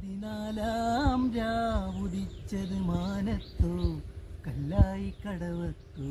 പതിനാലാം രാവുദിച്ചത് മാനത്തോ കല്ലായി കടവത്തോ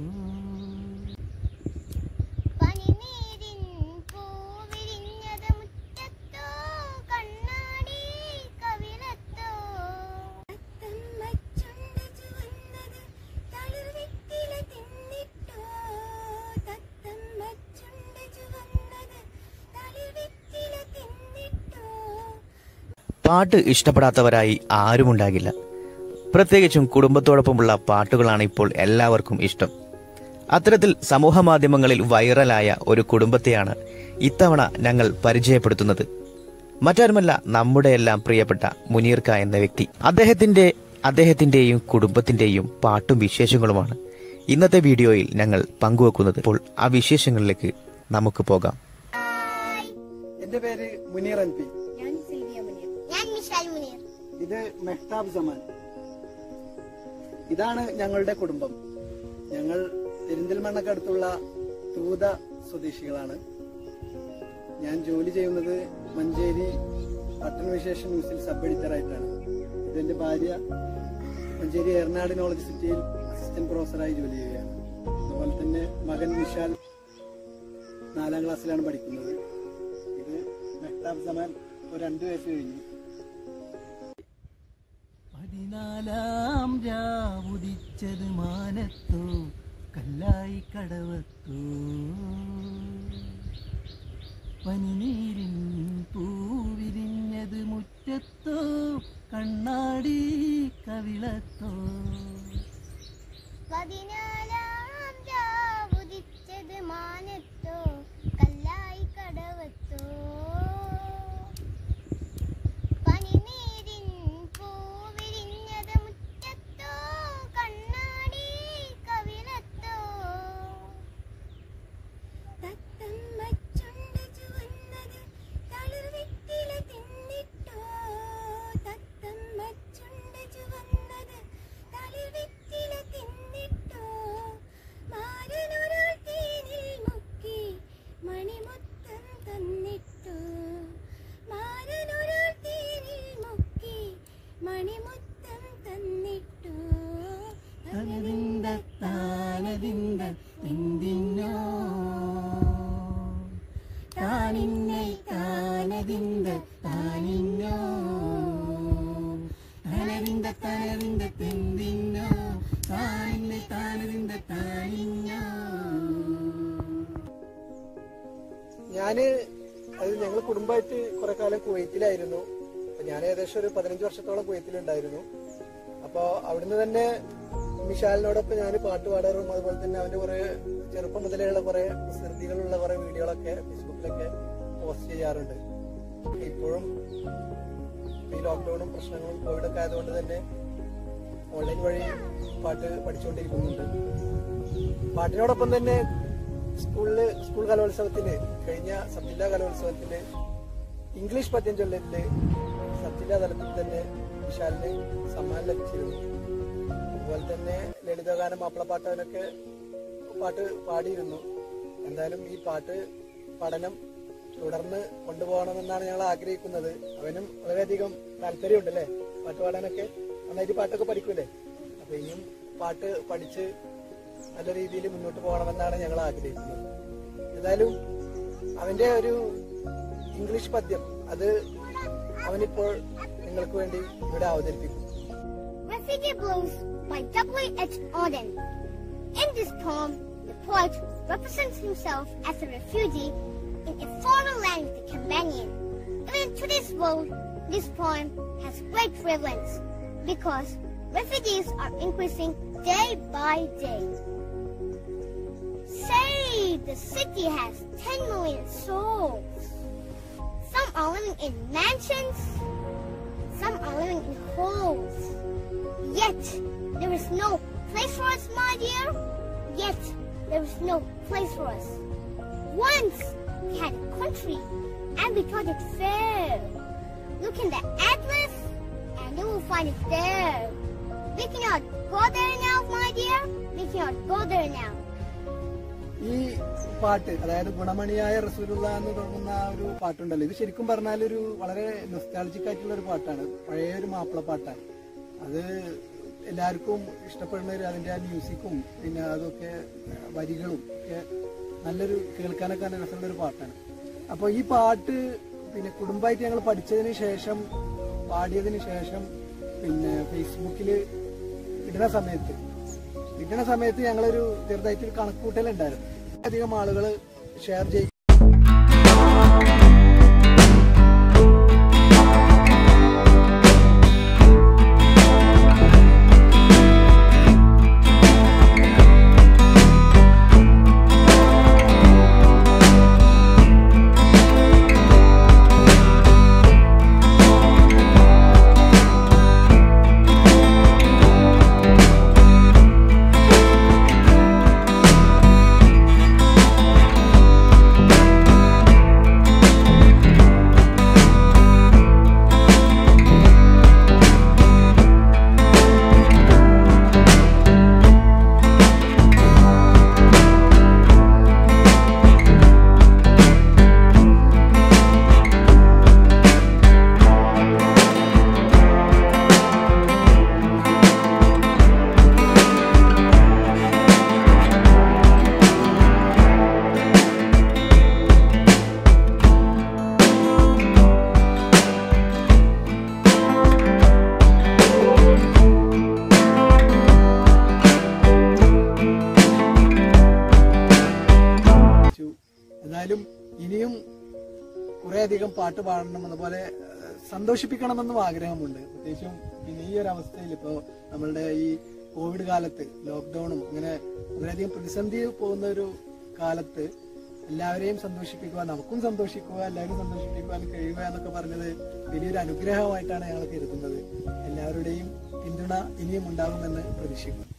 പനിനീരിൻ പൂവിരിഞ്ഞത് മുറ്റത്തോ കണ്ണാടി കവിളത്തോ തത്തമ്മ ചുണ്ട് ചുവന്നത് തളിർവെറ്റില തിന്നിട്ടോ തത്തമ്മ ചുണ്ട് ചുവന്നത് തളിർവെറ്റില തിന്നിട്ടോ പാട്ട് ഇഷ്ടപ്പെടാത്തവരായി ആരുമുണ്ടാകില്ല പ്രത്യേകിച്ചും കുടുംബത്തോടൊപ്പമുള്ള പാട്ടുകളാണ് ഇപ്പോൾ എല്ലാവർക്കും ഇഷ്ടം അത്തരത്തിൽ സമൂഹ മാധ്യമങ്ങളിൽ വൈറലായ ഒരു കുടുംബത്തെയാണ് ഇത്തവണ ഞങ്ങൾ പരിചയപ്പെടുത്തുന്നത് മറ്റാരുമല്ല നമ്മുടെ എല്ലാം പ്രിയപ്പെട്ട മുനീർക്ക എന്ന വ്യക്തി അദ്ദേഹത്തിന്റെ അദ്ദേഹത്തിന്റെയും കുടുംബത്തിന്റെയും പാട്ടും വിശേഷങ്ങളുമാണ് ഇന്നത്തെ വീഡിയോയിൽ ഞങ്ങൾ പങ്കുവെക്കുന്നത് അപ്പോൾ ആ വിശേഷങ്ങളിലേക്ക് നമുക്ക് പോകാം എന്റെ പേര് മുനീർ എൻ പി ഞാൻ സിൽവിയ മുനീർ ഞാൻ മിഷാൽ മുനീർ ഇത് മെഹ്താബ് സമാൻ ഇതാണ് ഞങ്ങളുടെ കുടുംബം ഞങ്ങൾ പെരിന്തൽമണ്ണക്കടുത്തുള്ള തൂത സ്വദേശികളാണ് ഞാൻ ജോലി ചെയ്യുന്നത് മഞ്ചേരി പട്ടണവിശേഷ ന്യൂസിൽ സബ് എഡിറ്ററായിട്ടാണ് ഇതെന്റെ ഭാര്യ മഞ്ചേരി എറണാട് നോളജ് സിറ്റിയിൽ അസിസ്റ്റന്റ് പ്രൊഫസറായി ജോലി ചെയ്യുകയാണ് അതുപോലെ തന്നെ മകൻ വിശാൽ നാലാം ക്ലാസ്സിലാണ് പഠിക്കുന്നത് ഇത് മെഹ്താബ് സമാൻ ഒരു രണ്ടു വയസ്സ് കഴിഞ്ഞു പതിനാലാം രാവുദിച്ചത് മാനത്തോ കല്ലായി കടവത്തോ പനിനീരിൻ പൂവിരിഞ്ഞത് മുറ്റത്തോ കണ്ണാടി കവിളത്തോ പതിനാലാം രാവുദിച്ചത് മാനത്തോ കല്ലായി കടവത്തോ പനിനീരിൻ പൂവിരിഞ്ഞത് മുറ്റത്തോ കണ്ണാടി കവിളത്തോ തത്തമ്മ ചുണ്ട് ചുവന്നത് തളിർവെറ്റില തിന്നിട്ടോ തത്തമ്മ ചുണ്ട് ചുവന്നത് തളിർവെറ്റില തിന്നിട്ടോ മാരനൊരാൾ തേനിൽ മുക്കി മണിമുത്തം തന്നിട്ടോ മാരനൊരാൾ തേനിൽ മുക്കി മണിമുത്തം തന്നിട്ടോ തനതിന്ത താനതിന്ത എന്തിനോ താനിന്നെ താനതിന്ത താനിന്നോ തനതിന്ത തനതിന്ത തെന്തിന്നോ താനിന്നെ താനതിന്ത താനിന്നോ ഞാന് അത് ഞങ്ങൾ കുടുംബമായിട്ട് കുറെ കാലം കുവൈത്തിലായിരുന്നു അപ്പൊ ഞാൻ ഏകദേശം ഒരു പതിനഞ്ച് വർഷത്തോളം കുവൈത്തിലുണ്ടായിരുന്നു അപ്പൊ അവിടുന്ന് തന്നെ മിഷാലിനോടൊപ്പം ഞാൻ പാട്ട് പാടാറും അതുപോലെ തന്നെ അവന്റെ കുറെ ചെറുപ്പം മുതലേയുള്ള കുറെ ശ്രദ്ധികളുള്ള കുറെ വീഡിയോകളൊക്കെ ഫേസ്ബുക്കിലൊക്കെ പോസ്റ്റ് ചെയ്യാറുണ്ട് ഇപ്പോഴും ഈ ലോക്ക്ഡൌണും പ്രശ്നങ്ങളും കോവിഡൊക്കെ ആയതുകൊണ്ട് തന്നെ ഓൺലൈൻ വഴി പാട്ട് പഠിച്ചുകൊണ്ടിരിക്കുന്നുണ്ട് പാട്ടിനോടൊപ്പം തന്നെ സ്കൂളില് സ്കൂൾ കലോത്സവത്തില് കഴിഞ്ഞ സബ് ജില്ലാ കലോത്സവത്തില് ഇംഗ്ലീഷ് പദ്യം ചൊല്ലലില് സബ് ജില്ലാ തലത്തിൽ തന്നെ വിശാലിന് സമ്മാനം ലഭിച്ചിരുന്നു അതുപോലെ തന്നെ ലളിതഗാനം മാപ്പിളപ്പാട്ട് അതിനൊക്കെ പാട്ട് പാടിയിരുന്നു എന്തായാലും ഈ പാട്ട് പഠനം തുടർന്ന് കൊണ്ടുപോകണമെന്നാണ് ഞങ്ങൾ ആഗ്രഹിക്കുന്നത് അവനും വളരെയധികം താല്പര്യമുണ്ട് അല്ലേ പാട്ട് പാടാനൊക്കെ നന്നായിട്ട് പാട്ടൊക്കെ പഠിക്കൂലേ അപ്പൊ ഇനിയും പാട്ട് പഠിച്ച് നല്ല രീതിയിൽ മുന്നോട്ട് പോകണമെന്നാണ് ഞങ്ങൾ ആഗ്രഹിക്കുന്നത് ഏതായാലും അവന്റെ ഒരു ഇംഗ്ലീഷ് പദ്യം അത് അവനിപ്പോൾ നിങ്ങൾക്ക് വേണ്ടി ഇവിടെ അവതരിപ്പിക്കും Refugee Blues by W.H. Auden. In this poem, the poet represents himself as a refugee in a foreign land with a companion. Even in today's world, this poem has great relevance because refugees are increasing day by day. Say the city has 10 million souls. Some are living in mansions, some are living in holes. Yet there is no place for us, my dear. Yet there is no place for us. Once we had a country and we thought it fair. Look in the atlas and you will find it there. We cannot go there now, my dear. We cannot go there now. ഈ പാട്ട് അതായത് ഗുണമണിയായ റസൂലുള്ള എന്ന് തുടങ്ങുന്ന ആ ഒരു പാട്ടുണ്ടല്ലോ ഇത് ശരിക്കും പറഞ്ഞാൽ ഒരു വളരെ നൊസ്റ്റാളജിക് ആയിട്ടുള്ള ഒരു പാട്ടാണ് പഴയ ഒരു മാപ്പിള പാട്ടാണ് അത് എല്ലാവർക്കും ഇഷ്ടപ്പെടുന്ന ഒരു അതിന്റെ ആ മ്യൂസിക്കും പിന്നെ അതൊക്കെ വരികളും ഒക്കെ നല്ലൊരു കേൾക്കാനൊക്കെ നല്ല രസമുള്ള ഒരു പാട്ടാണ് അപ്പോൾ ഈ പാട്ട് പിന്നെ കുടുംബമായിട്ട് ഞങ്ങൾ പഠിച്ചതിന് ശേഷം പാടിയതിന് ശേഷം പിന്നെ ഫേസ്ബുക്കിൽ ഇടുന്ന സമയത്ത് ഇടുന്ന സമയത്ത് ഞങ്ങളൊരു ചെറുതായിട്ടൊരു കണക്കൂട്ടലുണ്ടായിരുന്നു അധികം ആളുകൾ ഷെയർ ചെയ്യും വെച്ചു. എന്തായാലും ഇനിയും കുറെ അധികം പാട്ട് പാടണം അതുപോലെ ഏഹ്, സന്തോഷിപ്പിക്കണമെന്നും ആഗ്രഹമുണ്ട് പ്രത്യേകിച്ചും പിന്നെ ഈ ഒരു അവസ്ഥയിൽ ഇപ്പോ നമ്മളുടെ ഈ കോവിഡ് കാലത്ത് ലോക്ക്ഡൌണും അങ്ങനെ വളരെയധികം പ്രതിസന്ധി പോകുന്ന ഒരു കാലത്ത് എല്ലാവരെയും സന്തോഷിപ്പിക്കുക നമുക്കും സന്തോഷിക്കുക എല്ലാവരും സന്തോഷിപ്പിക്കുവാൻ കഴിയുക എന്നൊക്കെ പറഞ്ഞത് വലിയൊരു അനുഗ്രഹമായിട്ടാണ് ഞങ്ങൾ കരുതുന്നത് എല്ലാവരുടെയും പിന്തുണ ഇനിയും ഉണ്ടാകുമെന്ന് പ്രതീക്ഷിക്കുന്നു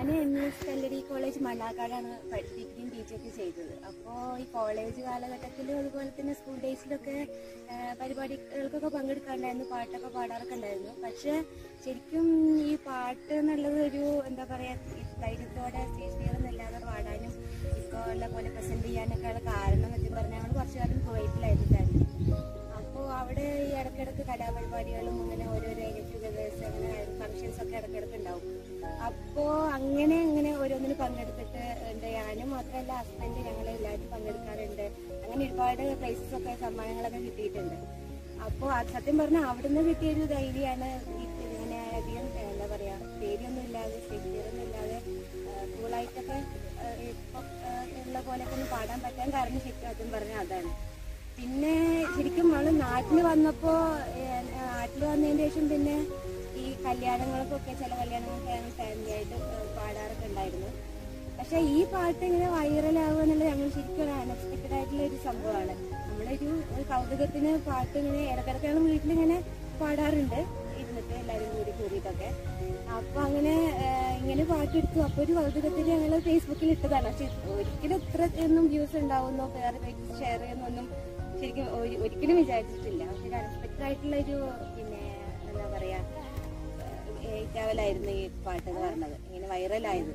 ഞാൻ എം എസ് കല്ലടി കോളേജ് മണ്ണാക്കാടാണ് പഠി- ഡിഗ്രിയും പി ജിയൊക്കെ ചെയ്തത് അപ്പോൾ ഈ കോളേജ് കാലഘട്ടത്തിലും അതുപോലെ തന്നെ സ്കൂൾ ഡേയ്സിലൊക്കെ ആ, പരിപാടികൾക്കൊക്കെ പങ്കെടുക്കാറുണ്ടായിരുന്നു പാട്ടൊക്കെ പാടാറൊക്കെ ഉണ്ടായിരുന്നു പക്ഷെ ശരിക്കും ഈ പാട്ട് എന്നുള്ളത് ഒരു എന്താ പറയുക ധൈര്യത്തോടെ സ്റ്റേജ് ഫിയർ എന്നില്ലാതെ പാടാനും ഇപ്പോൾ ഉള്ള പോലെ പ്രസന്റ് ചെയ്യാനൊക്കെ ഉള്ള കാരണം സത്യം പറഞ്ഞാൽ ഞങ്ങൾ കുറച്ചു കാലം കുവൈറ്റിലായിരുന്നു അപ്പോൾ അവിടെ ഈ ഇടയ്ക്കിടയ്ക്ക് കലാപരിപാടികളും അങ്ങനെ ഓരോരോ ഗെറ്റ് ടുഗദേഴ്സ് അങ്ങനെ ഫംഗ്ഷൻസ് ഒക്കെ ഇടയ്ക്കിടയ്ക്ക് ഉണ്ടാവും അപ്പോൾ അങ്ങനെ അങ്ങനെ ഓരോന്നിന് പങ്കെടുത്തിട്ട് ഉണ്ട് ഞാനും മാത്രമല്ല ഹസ്ബൻഡ് ഞങ്ങൾ എല്ലാവരും പങ്കെടുക്കാറുണ്ട് അങ്ങനെ ഒരുപാട് പ്രൈസസ് ഒക്കെ സമ്മാനങ്ങളൊക്കെ കിട്ടിയിട്ടുണ്ട് അപ്പോൾ സത്യം പറഞ്ഞാൽ അവിടുന്ന് കിട്ടിയൊരു ധൈര്യമാണ് ഈ ഇങ്ങനെ അധികം എന്താ പറയുക പേടിയൊന്നും ഇല്ലാതെ സ്റ്റേജ് ഫിയറൊന്നും ഇല്ലാതെ കൂളായിട്ടൊക്കെ ഇപ്പം ഉള്ള പോലെയൊക്കെ ഒന്ന് പാടാൻ പറ്റാൻ കാരണം ശരിക്കും സത്യം പറഞ്ഞാൽ അതാണ് പിന്നെ ശരിക്കും നമ്മള് നാട്ടിൽ വന്നപ്പോ നാട്ടിൽ വന്നതിന് ശേഷം പിന്നെ ഈ കല്യാണങ്ങൾക്കൊക്കെ ചില കല്യാണങ്ങളൊക്കെ ഞങ്ങൾ ഫാമിലി ആയിട്ട് ഏഹ് പാടാറൊക്കെ ഉണ്ടായിരുന്നു പക്ഷെ ഈ പാട്ട് ഇങ്ങനെ വൈറലാവുക എന്നുള്ളത് ഞങ്ങൾ ശരിക്കും ഒരു അൺഎക്സ്പെക്റ്റഡ് ആയിട്ടുള്ള ഒരു സംഭവമാണ് നമ്മളൊരു ഒരു കൗതുകത്തിന് പാട്ട് ഇങ്ങനെ ഇടയ്ക്കിടയ്ക്ക് ഞങ്ങൾ വീട്ടിലിങ്ങനെ പാടാറുണ്ട് ഇരുന്നിട്ട് എല്ലാവരും കൂടി കൂടിയിട്ടൊക്കെ അപ്പൊ അങ്ങനെ ഏഹ്, ഇങ്ങനെ പാട്ടെടുത്തു അപ്പൊ ഒരു കൗതുകത്തിന് ഞങ്ങൾ ഫേസ്ബുക്കിൽ ഇട്ടതാണ് പക്ഷെ ഒരിക്കലും ഇത്ര ഒന്നും വ്യൂസ് ഉണ്ടാവുന്നോ വേറെ പേജ് ഷെയർ ചെയ്യുന്നൊന്നും ശരിക്കും ഒരി- ഒരിക്കലും വിചാരിച്ചിട്ടില്ല പക്ഷെ ഒരു അൺഎക്സ്പെക്റ്റഡ് ആയിട്ടുള്ള ഒരു പിന്നെ എന്താ പറയാ ഏറ്റാവലായിരുന്നു ഈ പാട്ട് എന്ന് പറഞ്ഞത് ഇങ്ങനെ വൈറലായത്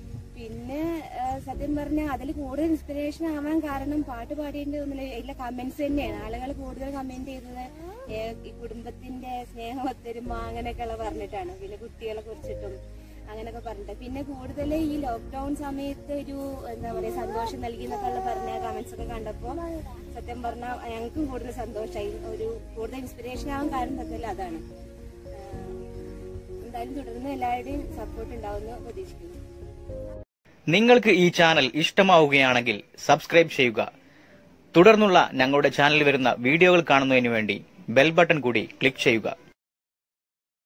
പിന്നെ ആ, സത്യം പറഞ്ഞാൽ അതിൽ കൂടുതൽ ഇൻസ്പിറേഷൻ ആവാൻ കാരണം പാട്ട് പാടിയതിന്റെ ഒന്നില്ല എല്ലാ കമന്റ്സ് തന്നെയാണ് ആളുകൾ കൂടുതൽ കമന്റ് ചെയ്തത് ഏ, ഈ കുടുംബത്തിന്റെ സ്നേഹം ഒത്തൊരുമ അങ്ങനെയൊക്കെയുള്ള പറഞ്ഞിട്ടാണ് പിന്നെ കുട്ടികളെ കുറിച്ചിട്ടും അങ്ങനെയൊക്കെ പറഞ്ഞിട്ട് പിന്നെ കൂടുതൽ ഈ ലോക്ക്ഡൌൺ സമയത്ത് ഒരു എന്താ പറയാ സന്തോഷം നൽകി എന്നൊക്കെ പറഞ്ഞ കമന്റ്സ് ഒക്കെ കണ്ടപ്പോൾ സത്യം പറഞ്ഞാൽ ഞങ്ങൾക്കും കൂടുതൽ സന്തോഷമായി ഒരു കൂടുതൽ ഇൻസ്പിറേഷൻ ആവാൻ കാരണം സത്യത്തിൽ അതാണ് ആ, എന്തായാലും തുടർന്ന് എല്ലാവരുടെയും സപ്പോർട്ട് ഉണ്ടാവുമെന്ന് പ്രതീക്ഷിക്കുന്നു നിങ്ങൾക്ക് ഈ ചാനൽ ഇഷ്ടമാവുകയാണെങ്കിൽ സബ്സ്ക്രൈബ് ചെയ്യുക തുടർന്നുള്ള ഞങ്ങളുടെ ചാനലിൽ വരുന്ന വീഡിയോകൾ കാണുന്നതിന് വേണ്ടി ബെൽ ബട്ടൺ കൂടി ക്ലിക്ക് ചെയ്യുക